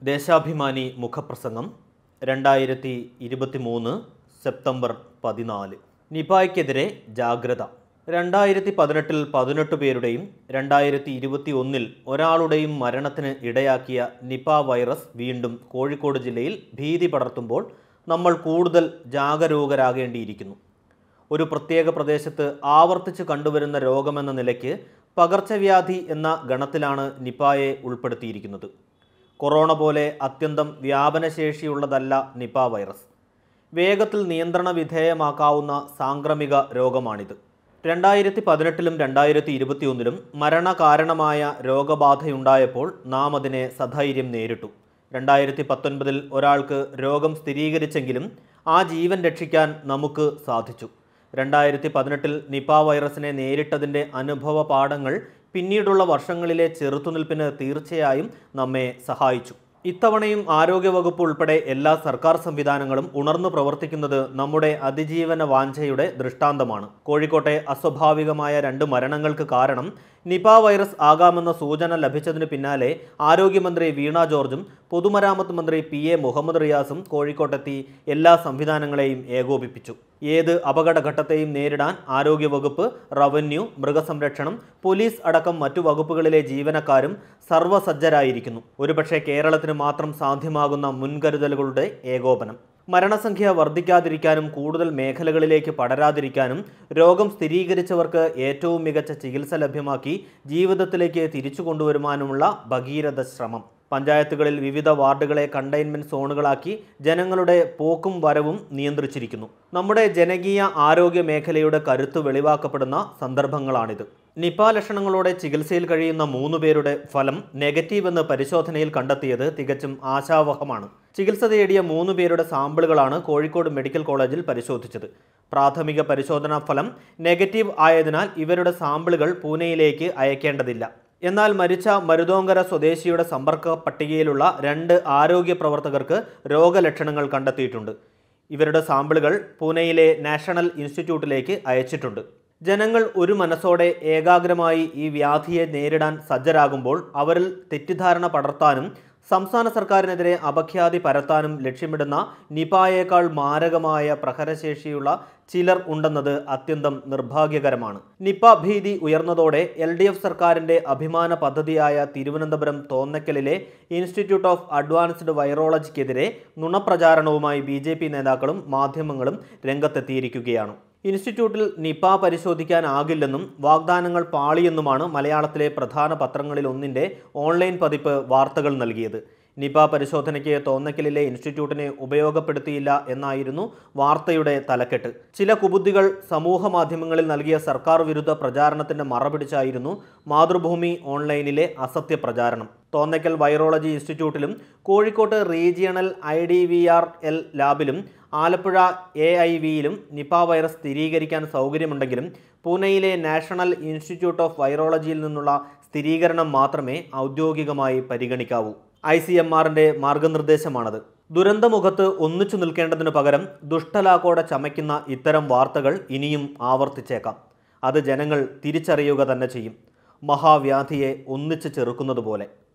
ദേശാഭിമാനി മുഖപ്രസംഗം രണ്ടായിരത്തി ഇരുപത്തി മൂന്ന് സെപ്റ്റംബർ പതിനാല് നിപായ്ക്കെതിരെ ജാഗ്രത രണ്ടായിരത്തി പതിനെട്ടിൽ പതിനെട്ട് പേരുടെയും രണ്ടായിരത്തി ഇരുപത്തി ഒന്നിൽ ഒരാളുടെയും മരണത്തിന് ഇടയാക്കിയ നിപ വൈറസ് വീണ്ടും കോഴിക്കോട് ജില്ലയിൽ ഭീതി പടർത്തുമ്പോൾ നമ്മൾ കൂടുതൽ ജാഗരൂകരാകേണ്ടിയിരിക്കുന്നു ഒരു പ്രത്യേക പ്രദേശത്ത് ആവർത്തിച്ച് കണ്ടുവരുന്ന രോഗമെന്ന നിലയ്ക്ക് പകർച്ചവ്യാധി എന്ന ഗണത്തിലാണ് നിപായെ ഉൾപ്പെടുത്തിയിരിക്കുന്നത് കൊറോണ പോലെ അത്യന്തം വ്യാപനശേഷിയുള്ളതല്ല നിപ വൈറസ് വേഗത്തിൽ നിയന്ത്രണ വിധേയമാക്കാവുന്ന സാംക്രമിക രോഗമാണിത് രണ്ടായിരത്തി പതിനെട്ടിലും രണ്ടായിരത്തി ഇരുപത്തിയൊന്നിലും മരണകാരണമായ രോഗബാധയുണ്ടായപ്പോൾ നാം അതിനെ സധൈര്യം നേരിട്ടു രണ്ടായിരത്തി പത്തൊൻപതിൽ ഒരാൾക്ക് രോഗം സ്ഥിരീകരിച്ചെങ്കിലും ആ ജീവൻ രക്ഷിക്കാൻ നമുക്ക് സാധിച്ചു രണ്ടായിരത്തി പതിനെട്ടിൽ നിപ വൈറസിനെ നേരിട്ടതിൻ്റെ അനുഭവ പാഠങ്ങൾ പിന്നീടുള്ള വർഷങ്ങളിലെ ചെറുത്തുനിൽപ്പിന് തീർച്ചയായും നമ്മെ സഹായിച്ചു ഇത്തവണയും ആരോഗ്യവകുപ്പ് ഉൾപ്പെടെ എല്ലാ സർക്കാർ സംവിധാനങ്ങളും ഉണർന്നു പ്രവർത്തിക്കുന്നത് നമ്മുടെ അതിജീവന വാഞ്ചയുടെ ദൃഷ്ടാന്തമാണ് കോഴിക്കോട്ടെ അസ്വാഭാവികമായ രണ്ട് മരണങ്ങൾക്ക് കാരണം നിപ വൈറസ് ആകാമെന്ന സൂചന ലഭിച്ചതിന് പിന്നാലെ ആരോഗ്യമന്ത്രി വീണ ജോർജും പൊതുമരാമത്ത് മന്ത്രി പി എ മുഹമ്മദ് റിയാസും കോഴിക്കോട്ടെത്തി എല്ലാ സംവിധാനങ്ങളെയും ഏകോപിപ്പിച്ചു ഏത് അപകടഘട്ടത്തെയും നേരിടാൻ ആരോഗ്യവകുപ്പ് റവന്യൂ മൃഗസംരക്ഷണം പോലീസ് അടക്കം മറ്റു വകുപ്പുകളിലെ ജീവനക്കാരും സർവ്വസജ്ജരായിരിക്കുന്നു ഒരുപക്ഷെ കേരളത്തിന് മാത്രം സാധ്യമാകുന്ന മുൻകരുതലുകളുടെ ഏകോപനം മരണസംഖ്യ വർദ്ധിക്കാതിരിക്കാനും കൂടുതൽ മേഖലകളിലേക്ക് പടരാതിരിക്കാനും രോഗം സ്ഥിരീകരിച്ചവർക്ക് ഏറ്റവും മികച്ച ചികിത്സ ലഭ്യമാക്കി ജീവിതത്തിലേക്ക് തിരിച്ചു കൊണ്ടുവരുവാനുമുള്ള ഭഗീരഥ ശ്രമം പഞ്ചായത്തുകളിൽ വിവിധ വാർഡുകളെ കണ്ടെയ്ൻമെന്റ് സോണുകളാക്കി ജനങ്ങളുടെ പോക്കും വരവും നിയന്ത്രിച്ചിരിക്കുന്നു നമ്മുടെ ജനകീയ ആരോഗ്യ മേഖലയുടെ കരുത്ത് വെളിവാക്കപ്പെടുന്ന സന്ദർഭങ്ങളാണിത് നിപ ലക്ഷണങ്ങളോടെ ചികിത്സയിൽ കഴിയുന്ന മൂന്ന് പേരുടെ ഫലം നെഗറ്റീവ് എന്ന് പരിശോധനയിൽ കണ്ടെത്തിയത് തികച്ചും ആശാവഹമാണ് ചികിത്സ തേടിയ മൂന്ന് പേരുടെ സാമ്പിളുകളാണ് കോഴിക്കോട് മെഡിക്കൽ കോളേജിൽ പരിശോധിച്ചത് പ്രാഥമിക പരിശോധനാ ഫലം നെഗറ്റീവ് ആയതിനാൽ ഇവരുടെ സാമ്പിളുകൾ പൂനെയിലേക്ക് അയക്കേണ്ടതില്ല എന്നാൽ മരിച്ച മരുതോങ്കര സ്വദേശിയുടെ സമ്പർക്ക പട്ടികയിലുള്ള രണ്ട് ആരോഗ്യ പ്രവർത്തകർക്ക് രോഗലക്ഷണങ്ങൾ കണ്ടെത്തിയിട്ടുണ്ട് ഇവരുടെ സാമ്പിളുകൾ പൂനെയിലെ നാഷണൽ ഇൻസ്റ്റിറ്റ്യൂട്ടിലേക്ക് അയച്ചിട്ടുണ്ട് ജനങ്ങൾ ഒരു മനസ്സോടെ ഏകാഗ്രമായി ഈ വ്യാധിയെ നേരിടാൻ സജ്ജരാകുമ്പോൾ അവരിൽ തെറ്റിദ്ധാരണ പടർത്താനും സംസ്ഥാന സർക്കാരിനെതിരെ അപഖ്യാതി പരത്താനും ലക്ഷ്യമിടുന്ന നിപായേക്കാൾ മാരകമായ പ്രഹരശേഷിയുള്ള ചിലർ ഉണ്ടെന്നത് അത്യന്തം നിർഭാഗ്യകരമാണ് നിപ ഭീതി ഉയർന്നതോടെ എൽ ഡി എഫ് സർക്കാരിന്റെ അഭിമാന പദ്ധതിയായ തിരുവനന്തപുരം തോന്നക്കലിലെ ഇൻസ്റ്റിറ്റ്യൂട്ട് ഓഫ് അഡ്വാൻസ്ഡ് വൈറോളജിക്കെതിരെ നുണപ്രചാരണവുമായി ബി ജെ പി നേതാക്കളും മാധ്യമങ്ങളും രംഗത്തെത്തിയിരിക്കുകയാണ് ഇൻസ്റ്റിറ്റ്യൂട്ടിൽ നിപ പരിശോധിക്കാനാകില്ലെന്നും വാഗ്ദാനങ്ങൾ പാളിയെന്നുമാണ് മലയാളത്തിലെ പ്രധാന പത്രങ്ങളിൽ ഒന്നിൻ്റെ ഓൺലൈൻ പതിപ്പ് വാർത്തകൾ നൽകിയത് നിപ പരിശോധനയ്ക്ക് തോന്നക്കലിലെ ഇൻസ്റ്റിറ്റ്യൂട്ടിനെ ഉപയോഗപ്പെടുത്തിയില്ല എന്നായിരുന്നു വാർത്തയുടെ തലക്കെട്ട് ചില കുബുദ്ധികൾ സമൂഹ മാധ്യമങ്ങളിൽ നൽകിയ സർക്കാർ വിരുദ്ധ പ്രചാരണത്തിന്റെ മറപിടിച്ചായിരുന്നു മാതൃഭൂമി ഓൺലൈനിലെ അസത്യ പ്രചാരണം തോന്നക്കൽ വൈറോളജി ഇൻസ്റ്റിറ്റ്യൂട്ടിലും കോഴിക്കോട്ട് regional I D V R L ലാബിലും ആലപ്പുഴ എ ഐ വിയിലും നിപ വൈറസ് സ്ഥിരീകരിക്കാൻ സൗകര്യമുണ്ടെങ്കിലും പൂനെയിലെ നാഷണൽ ഇൻസ്റ്റിറ്റ്യൂട്ട് ഓഫ് വൈറോളജിയിൽ നിന്നുള്ള സ്ഥിരീകരണം മാത്രമേ ഔദ്യോഗികമായി പരിഗണിക്കാവൂ ഐ സി എം ആറിൻ്റെ മാർഗനിർദ്ദേശമാണത് ദുരന്തമുഖത്ത് ഒന്നിച്ചു നിൽക്കേണ്ടതിനു പകരം ദുഷ്ടലാക്കോടെ ചമയ്ക്കുന്ന ഇത്തരം വാർത്തകൾ ഇനിയും ആവർത്തിച്ചേക്കാം അത് ജനങ്ങൾ തിരിച്ചറിയുക തന്നെ ചെയ്യും മഹാവ്യാധിയെ ഒന്നിച്ച് ചെറുക്കുന്നത് പോലെ